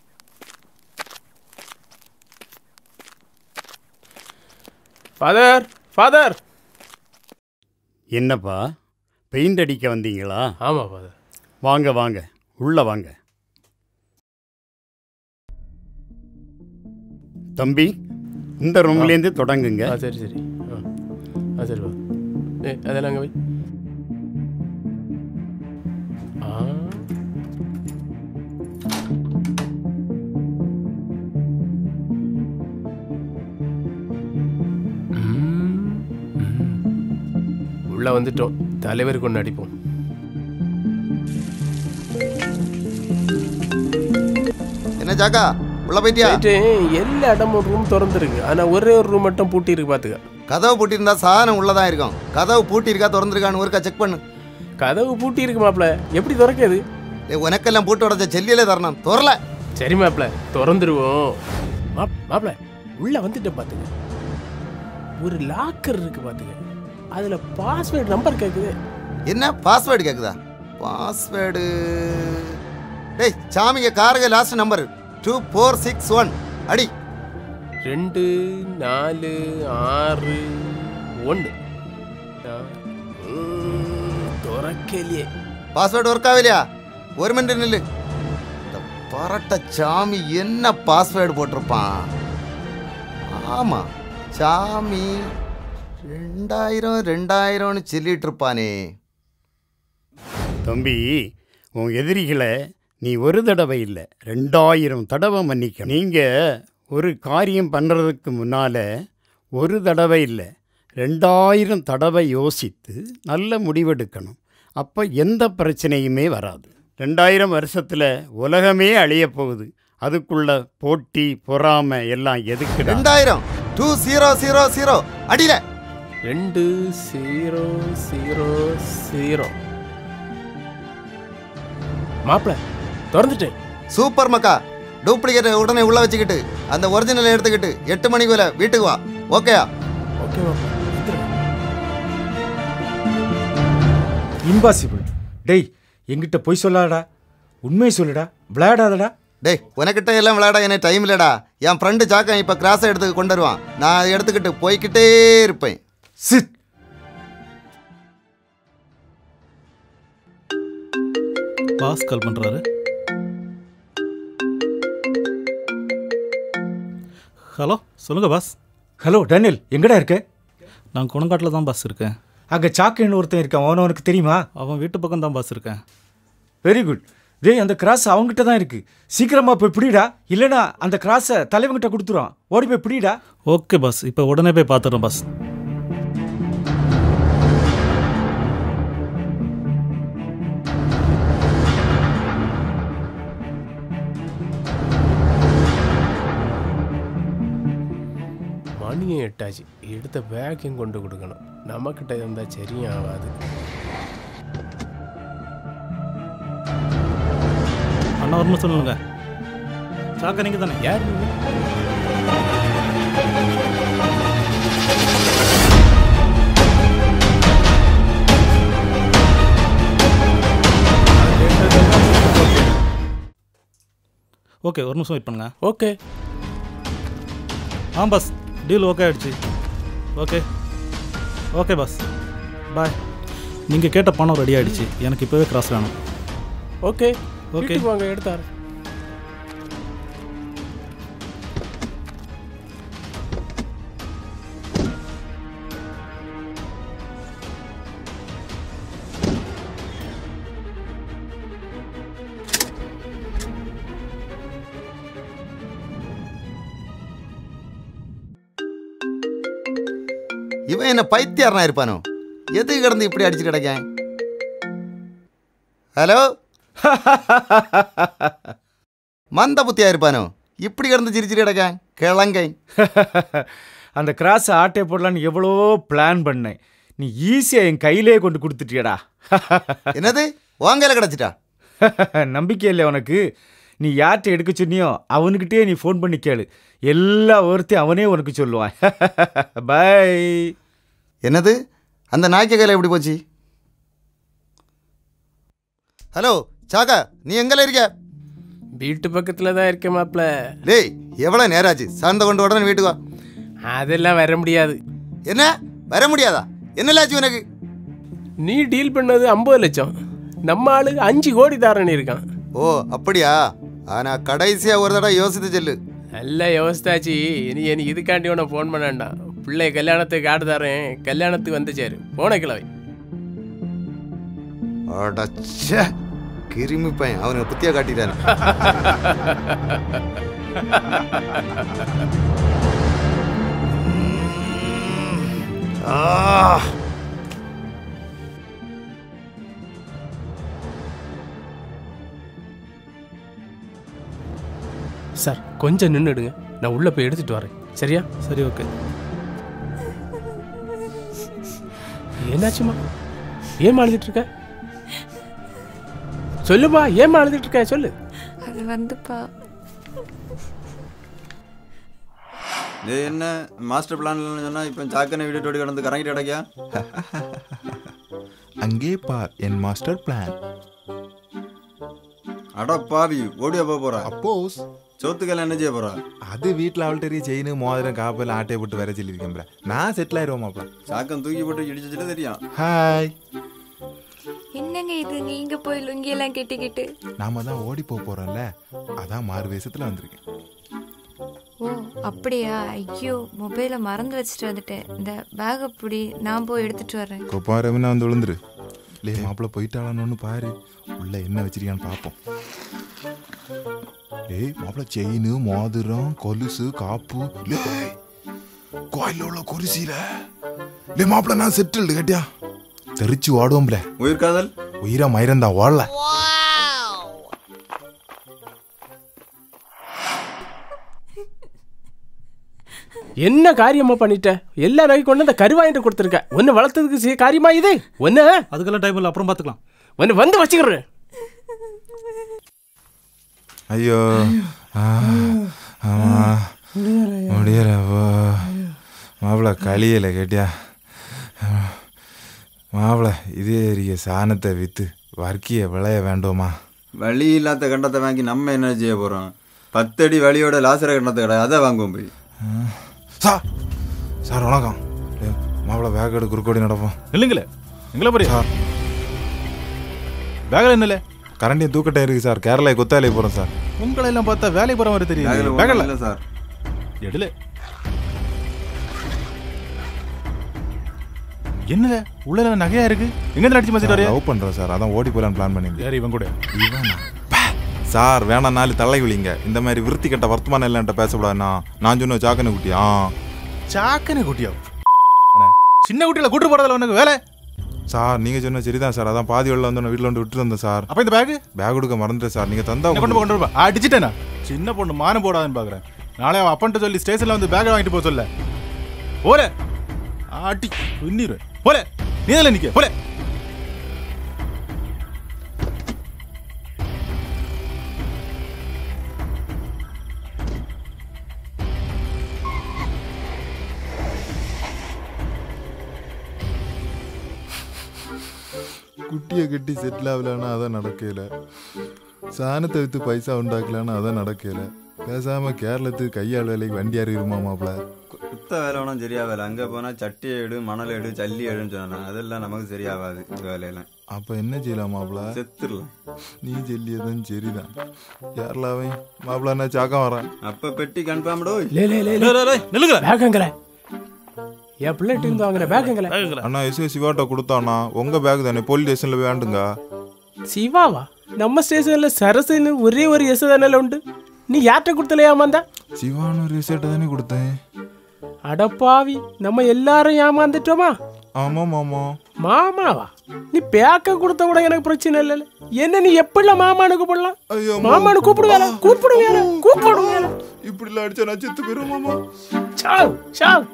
ஃபாதர் ஃபாதர் என்னப்பா பெயிண்ட் அடிக்க வந்தீங்களா ஆமாம் ஃபாதர் வாங்க வாங்க உள்ள வாங்க தம்பி இந்த ரூம்லேருந்து தொடங்குங்க ஆ சரி சரி ஆ ஆ சரி வா ஏ அதெல்லாம் அங்கே வை ஆ உள்ள வந்துட்டோம் தலைவருக்கு ஒன்று அடிப்போம் என்ன ஜாக்கா உள்ள போயிட்டியா போயிட்டு எல்லா இடமும் ரூம் திறந்துருக்கு ஆனால் ஒரே ஒரு ரூம் மட்டும் பூட்டி இருக்கு பார்த்துக்க கதவு பூட்டியிருந்தா சாதனம் உள்ளதான் இருக்கும் கதவு பூட்டி இருக்கா திறந்துருக்கான்னு ஒருக்கா செக் பண்ணு கதவு பூட்டி இருக்கு மாப்ள எப்படி திறக்காது ஏய், உனக்கெல்லாம் பூட்டு உடச்ச செல்லியில தரணும் திறல சரி மாப்ள திறந்துருவோம் மாப் மாப்ள உள்ள வந்துட்டேன் பார்த்துக்க ஒரு லாக்கர் இருக்கு பார்த்துக்க அதில் பாஸ்வேர்டு நம்பர் கேட்குது என்ன பாஸ்வேர்டு கேக்குதா பாஸ்வேர்டு டேய் சாமிங்க காருங்க last number two four six one அடி ரெண்டு நாலு ஆறு ஒன்று துறக்கலையே பாஸ்வேர்டு ஒர்க் ஆகலையா ஒரு மினிட் நில்லு இந்த பரட்ட சாமி என்ன பாஸ்வேர்டு போட்டிருப்பான் ஆமா சாமி ரெண்டாயிரம் ரெண்டாயிரம்னு சொல்லிட்டு இருப்பானே தம்பி உன் எதிரிகளை நீ ஒரு தடவை இல்லை ரெண்டாயிரம் தடவை மன்னிக்க நீங்கள் ஒரு காரியம் பண்ணுறதுக்கு முன்னால் ஒரு தடவை இல்லை ரெண்டாயிரம் தடவை யோசித்து நல்ல முடிவெடுக்கணும் அப்போ எந்த பிரச்சனையுமே வராது ரெண்டாயிரம் வருஷத்தில் உலகமே அழியப் போகுது அதுக்குள்ள போட்டி பொறாமை எல்லாம் எதுக்கு ரெண்டாயிரம் டூ ஜீரோ ஜீரோ ஜீரோ அடியில ரெண்டு ஜீரோ ஜீரோ ஜீரோ மாப்பிள திறந்துட்டேன் சூப்பர் மக்கா டூப்ளிகேட் உடனே உள்ள வச்சுக்கிட்டு அந்த ஒரிஜினல் எடுத்துக்கிட்டு எட்டு மணிக்குள்ள வீட்டுக்கு வா ஓகேயா ஓகே மாப்பிள இம்பாசிபிள் டேய் எங்கிட்ட பொய் சொல்லாதடா உண்மையை சொல்லுடா விளையாடாதடா டேய் உனக்கிட்ட எல்லாம் விளையாட எனக்கு டைம் இல்லடா என் ஃப்ரெண்டு சாக்கன் இப்போ கிராஸை எடுத்து கொண்டு வருவான் நான் அதை எடுத்துக்கிட்டு போய்க்கிட்டே இருப்பேன் சிட் பாஸ் கால் பண்ணுறாரு ஹலோ சொல்லுங்க பாஸ் ஹலோ டேனியல் எங்கடா இருக்க நான் குணங்காட்டில் தான் பாஸ் இருக்கேன் அங்கே சாக்குன்னு ஒருத்தன் இருக்கான் அவன உனக்கு தெரியுமா அவன் வீட்டு பக்கம் தான் பாஸ் இருக்கேன் வெரி குட் டேய் அந்த கிராஸ் அவங்ககிட்ட தான் இருக்கு சீக்கிரமா போய் பிடிடா இல்லைனா அந்த கிராஸை தலைவங்கிட்ட கொடுத்துருவான் ஓடி போய் பிடிடா ஓகே பாஸ் இப்போ உடனே போய் பார்த்துறேன் பாஸ் மணி மணியும் எட்டாச்சு எடுத்த பேக்கையும் கொண்டு கொடுக்கணும் நம்மக்கிட்ட இருந்தால் சரியும் ஆகாது அண்ணா ஒரு நிமிஷம் சொல்லுங்க சாக்கா நீங்கள் தானே யார் ஓகே ஒரு நிமிஷம் வெயிட் பண்ணுங்க okay ah boss deal okay ஆயிடுச்சு ஓகே ஓகே பாஸ் பாய் நீங்கள் கேட்ட பணம் ரெடி ஆயிடுச்சு எனக்கு இப்போவே கிராஸ் வேணும் ஓகே ஓகே ஓகே வாங்க எடுத்தாரு இவன் என்ன பைத்தியாரனா இருப்பானோ எதுக்கு கிடந்து இப்படி அடிச்சு கிடக்கேன் ஹலோ மந்த புத்தியா இருப்பானோ இப்படி கிடந்து சிரிச்சிட்டு கிடக்கேன் கிழங்கை அந்த கிராஸை ஆட்டே போடலான்னு எவ்வளோ பிளான் பண்ணேன் நீ ஈஸியாக என் கையிலே கொண்டு கொடுத்துட்டியடா என்னது வாங்கையில் கிடச்சிட்டா நம்பிக்கை இல்லை உனக்கு நீ யார்கிட்ட எடுக்க சொன்னியோ அவனுக்கிட்டே நீ ஃபோன் பண்ணி கேளு எல்லா ஒருத்தையும் அவனே உனக்கு சொல்லுவான் பை என்னது அந்த நாய்க்க கையில் எப்படி போச்சு ஹலோ சாக்கா நீ எங்கல இருக்க வீட்டு பக்கத்தில் தான் இருக்கேன் மாப்பிள்ள டேய் எவ்வளோ நேரம் ஆச்சு சார்ந்த கொண்டு உடனே வீட்டுக்கு வா அதெல்லாம் வர முடியாது என்ன வர முடியாதா என்ன ஆச்சு உனக்கு நீ டீல் பண்ணது ஐம்பது லட்சம் நம்ம ஆளு அஞ்சு கோடி தாரன் இருக்கான் ஓ அப்படியா ஆனா கடைசியா ஒரு தடவை யோசித்து செல்லு நல்ல யோசித்தாச்சு இனி எனக்கு இதுக்காண்டி உன ஃபோன் பண்ண வேண்டாம் பிள்ளை கல்யாணத்துக்கு காடு தரேன் கல்யாணத்துக்கு வந்து சேரு போன கிழவை அடச்சே கிருமி பையன் அவனுக்கு புத்தியா காட்டிட்டானே ஆ சார் கொஞ்சம் நின்றுடுங்க நான் உள்ளே போய் எடுத்துட்டு வரேன் சரியா சரி ஓகே என்னாச்சுமா ஏன் அழுதுட்டு இருக்க சொல்லுமா ஏன் அழுதுட்டு இருக்க சொல்லு அது வந்துப்பா இது என்ன மாஸ்டர் பிளான்ல சொன்னா இப்போ சாக்கனை வீடு ஓடி கடந்து கறங்கிட்டு கிடக்கியா அங்கே பார் என் மாஸ்டர் பிளான் அட பாவி ஓடியா போக போறா அப்போஸ் சோத்துக்கெல்லாம் என்ன செய்ய போறா அது வீட்டில் அவள்கிட்ட செயின் மோதிரம் காப்பல் ஆட்டையை போட்டு வர சொல்லியிருக்கேன் நான் செட்டில் ஆயிடுவோம் மாப்ள சாக்கம் தூக்கி போட்டு இடிச்சுட்டு தெரியும் ஹாய் என்னங்க இது நீங்க போய் லுங்கியெல்லாம் கெட்டிக்கிட்டு நாம தான் ஓடி போக போறோம்ல அதான் மாறு வேஷத்துல வந்திருக்கேன் ஓ அப்படியா ஐயோ மொபைலை மறந்து வச்சுட்டு வந்துட்டேன் இந்த பேக் அப்படி நான் போய் எடுத்துட்டு வரேன் கொப்பாரமினா வந்து விழுந்துரு லே மாப்பிள்ள போயிட்டாளான்னு பாரு உள்ள என்ன வச்சிருக்கான்னு பார்ப்போம் டேய் மாப்பிள்ள செயின் மோதிரம் கொலுசு காப்பு லேய் கோயில உள்ள குருசியில லே மாப்பிள்ள நான் செட்டில்டு கேட்டியா தெரிச்சு ஓடுவோம்ல உயிர் காதல் உயிரா மயிரந்தா ஓடல என்ன காரியமா பண்ணிட்ட எல்லா நகை கொண்டு அந்த கருவாயிட்டு கொடுத்துருக்க ஒன்று வளர்த்ததுக்கு சி- காரியமா இது ஒன்று அதுக்கெல்லாம் டைம் இல்லை அப்புறம் பார்த்துக்கலாம் ஒன்று வந்து வச்சுக்கிறேன் ஐயோ ஆ, ஆமா முடியலப்போ மாப்பிள்ள களியல கேட்டியா மாப்பிள்ள இதே எரிய சாணத்தை விற்று வர்க்கிய விளைய வேண்டுமா வழி இல்லாத கண்டத்தை வாங்கி நம்ம என்ன செய்ய போறோம் பத்தடி வழியோட லாசர கண்டத்தை கடை அதை வாங்குவோம் போய் சார் சார் வணக்கம் டேய், மாப்பிள்ள பேக் எடு குறுக்கோடி நடப்போம் இல்லைங்களே எங்களை போறியா சார் பேக்கில் என்னல கரண்டியும் தூக்கட்டம் இருக்கு சார் கேரளா குத்தாலே போகிறோம் சார் உங்களை எல்லாம் பார்த்தா வேலைக்கு போகிற மாதிரி பேக்கில் தெரியுது ஒண்ணும் பேக்கில் இல்ல சார் எடுல என்னல உள்ள என்ன நகையா இருக்கு எங்க இருந்து அடிச்சு மாத்திட்டு வரையா லவ் பண்ணுறோம் சார் அதான் ஓடி போகலான்னு பிளான் பண்ணியிருந்தேன் யார் இவன் கூட இவனா? பே. சார் வேணாம் நாலு தலை விழிங்க இந்த மாதிரி விருத்தி கட்ட வர்த்தமானம் இல்லைன்ட்ட பேசக்கூடாதுண்ணா நான் சொன்ன சாக்கனை குட்டியா சாக்கனை குட்டியா சின்ன குட்டியில கூட்டு போறதுல உனக்கு வேலை சார் நீங்க சொன்ன சரிதான் சார் அதான் பாதி வெள்ள வந்து வீட்டில் வந்து விட்டு வந்தேன் சார் அப்ப இந்த பேக் பேக் கொடுக்க மறந்துட்டேன் சார் நீங்க தந்தா கொண்டு போ கொண்டு போ அடிச்சிட்டேனா சின்ன பொண்ணு மானம் போடாதுன்னு பாக்குறேன் நாளை அவன் அப்பன்ட்ட சொல்லி ஸ்டேஷன்ல வந்து பேக் வாங்கிட்டு போக சொல்ல போல ஆட்டி பின்னிடுவேன் போல நீ அதில் நிற்க போல குட்டியை கட்டி செட்டில் ஆகலான்னா அதான் நடக்கல சாணத்தை விற்று பைசா உண்டாக்கலான்னு அதான் நடக்கல பேசாம கேரளத்துக்கு கையாள் வேலைக்கு வண்டி அறிவுமா மாப்பிள குத்த வேலை ஒன்றும் சரியாகல அங்கே போனால் சட்டி எடு மணல் எடு ஜல்லி எடுன்னு சொன்னாங்க அதெல்லாம் நமக்கு சரியாகாது இந்த வேலையெல்லாம் அப்ப என்ன செய்யலாம் மாப்பிள செத்துடலாம் நீ சொல்லியதும் சரிதான் யாரெல்லாம் மாப்பிள என்ன சாக்கம் வரான் அப்போ பெட்டி கன்ஃபார்ம்டோ லே லே லே நில்லுங்க பேக்குங்களே என் பிள்ளைட்டு இருந்து வாங்குற பேக்குங்களே அண்ணா எஸ் சிவாட்ட கொடுத்தாண்ணா உங்க பேக் தானே போலீஸ் ஸ்டேஷன்ல வேண்டுங்க சிவாவா நம்ம ஸ்டேஷன்ல சரசுன்னு ஒரே ஒரு எஸ் தானே உண்டு நீ யார்கிட்ட கொடுத்தல ஏமாந்தா சிவான்னு ஒரு ரிசல்ட் தானே கொடுத்தேன் அடப்பாவி நம்ம எல்லாரும் ஏமாந்துட்டோமா ஆமா மாமா மாமாவா நீ பேக்க கொடுத்த கூட எனக்கு பிரச்சனை இல்ல என்ன நீ எப்படில மாமானு கூப்பிடலாம் மாமானு கூப்பிடுவேல கூப்பிடுவேல கூப்பிடுவேல இப்படிலாம் அடிச்சா நான் செத்து போயிரும் மாமா சாவ் சாவ்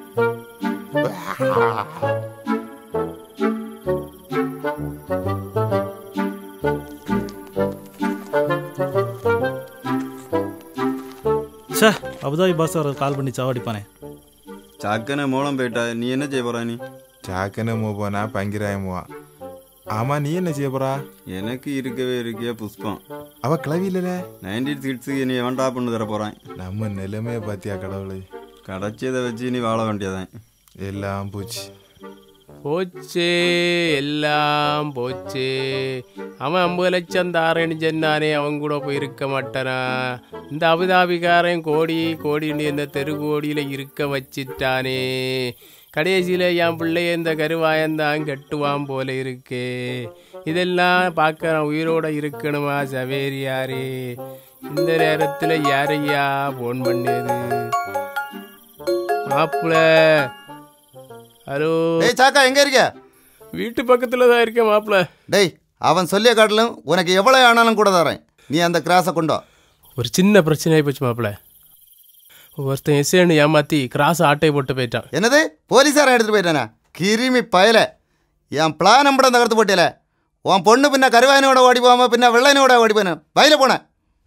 சே அபுதாபி பாஸ் அவர் கால் பண்ணி சாவடிப்பானே சாக்கனை மூலம் போயிட்டா நீ என்ன செய்ய போற நீ சாக்கனை மூவானா பங்கிராயமுவா ஆமா நீ என்ன செய்ய போறா எனக்கு இருக்கவே இருக்கிய புஷ்பம் அவ கிளவி இல்லல நைன்டீன் கிட்ஸுக்கு நீ வேண்டா பண்ணு தர போறான் நம்ம நிலைமைய பாத்தியா கடவுளை கிடைச்சதை வச்சு நீ வாழ வேண்டியதான் எல்லாம் போச்சு போச்சு எல்லாம் போச்சு அவன் ஐம்பது லட்சம் தாரேன்னு சொன்னானே அவன் கூட போய் இருக்க மாட்டானா இந்த அபுதாபிக்காரன் கோடி கோடின்னு இந்த தெரு கோடியில் இருக்க வச்சிட்டானே கடைசியில் என் பிள்ளைய இந்த கருவாயந்தான் கட்டுவான் போல இருக்கே இதெல்லாம் பார்க்க நான் உயிரோட இருக்கணுமா சவேரியாரே இந்த நேரத்தில் யாரையா ஃபோன் பண்ணது மாப்பிள்ள ஹலோ டேய் சாக்கா எங்க இருக்க வீட்டு பக்கத்துல தான் இருக்கேன் மாப்பிள்ள டேய் அவன் சொல்லிய காட்டிலும் உனக்கு எவ்வளோ ஆனாலும் கூட தரேன் நீ அந்த கிராஸை கொண்டோ ஒரு சின்ன பிரச்சனை ஆகி போச்சு மாப்பிள்ள ஒருத்தன் எஸ்ஏன்னு ஏமாத்தி கிராஸ் ஆட்டை போட்டு போயிட்டான் என்னது போலீஸாரன் எடுத்துட்டு போயிட்டானா கிருமி பயல என் பிளான் நம்பட தகர்த்து போட்டியல உன் பொண்ணு பின்ன கருவாயனோட ஓடி போகாம பின்ன வெள்ளையனோட ஓடி போனேன் பயில போனேன்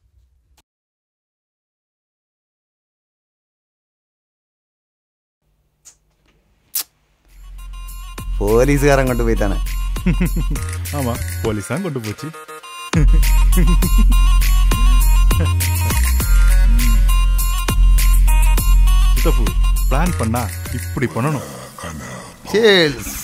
போலீஸுக்காரன் கொண்டு போயிட்டானே ஆமா போலீஸ் தான் கொண்டு போச்சு சித்தப்பு பிளான் பண்ணா இப்படி பண்ணணும் சேல்ஸ்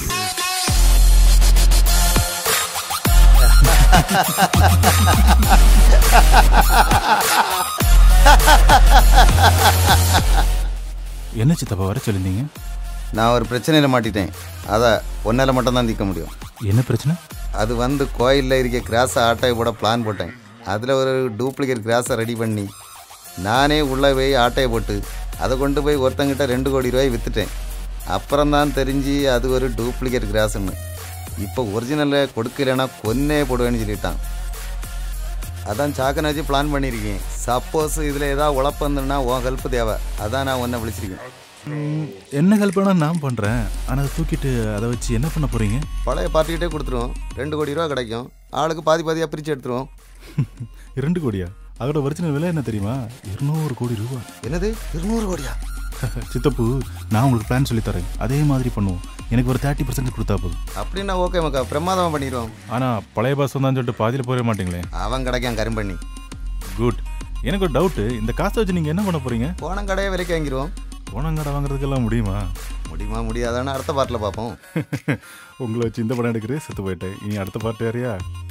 என்ன சித்தப்பா வர சொல்லியிருந்தீங்க நான் ஒரு பிரச்சனையில் மாட்டிட்டேன் அதை ஒன்றால் மட்டும்தான் தீர்க்க முடியும் என்ன பிரச்சனை அது வந்து கோயிலில் இருக்க கிராஸை ஆட்டை போட பிளான் போட்டேன் அதில் ஒரு டூப்ளிகேட் கிராஸை ரெடி பண்ணி நானே உள்ளே போய் ஆட்டையை போட்டு அதை கொண்டு போய் ஒருத்தங்கிட்ட ரெண்டு கோடி ரூபாய் விற்றுட்டேன் அப்புறம் தான் தெரிஞ்சு அது ஒரு டூப்ளிகேட் கிராஸ்ன்னு இப்போ ஒரிஜினலில் கொடுக்கலன்னா கொன்னே போடுவேன்னு சொல்லிட்டான் அதான் சாக்கனை வச்சு பிளான் பண்ணியிருக்கேன் சப்போஸ் இதில் ஏதாவது உழப்பு வந்துன்னா உன் ஹெல்ப் தேவை அதான் நான் உன்னை விழிச்சிருக்கேன் ம், என்ன ஹெல்ப் வேணாலும் நான் பண்ணுறேன் ஆனால் அதை தூக்கிட்டு அதை வச்சு என்ன பண்ண போகிறீங்க பழைய பார்ட்டிகிட்டே கொடுத்துருவோம் ரெண்டு கோடி ரூபா கிடைக்கும் ஆளுக்கு பாதி பாதியாக பிரித்து எடுத்துருவோம் இரண்டு கோடியா அதோட ஒரிஜினல் விலை என்ன தெரியுமா இருநூறு கோடி ரூபா என்னது இருநூறு கோடியா சித்தப்பு நான் உங்களுக்கு பிளான் சொல்லி தரேன் அதே மாதிரி பண்ணுவோம் எனக்கு ஒரு தேர்ட்டி பர்சன்ட் கொடுத்தா போதும் அப்படின்னா ஓகே மக்கா பிரமாதமாக பண்ணிடுவோம் ஆனால் பழைய பாஸ் வந்தான்னு சொல்லிட்டு பாதியில் போயிட மாட்டீங்களே அவன் கிடைக்கான் கரும்பண்ணி குட் எனக்கு ஒரு டவுட்டு இந்த காசை வச்சு நீங்கள் என்ன பண்ண போகிறீங்க போனம் கடையை விலைக்கு வாங்கிடுவோம் ஓனங்கடை வாங்குறதுக்கெல்லாம் முடியுமா முடியுமா முடியாதான்னு அடுத்த பாட்டில் பார்ப்போம் உங்களை வச்சு இந்த படம் எடுக்கிறே செத்து போயிட்டேன் இனி அடுத்த பாட்டு யாரையா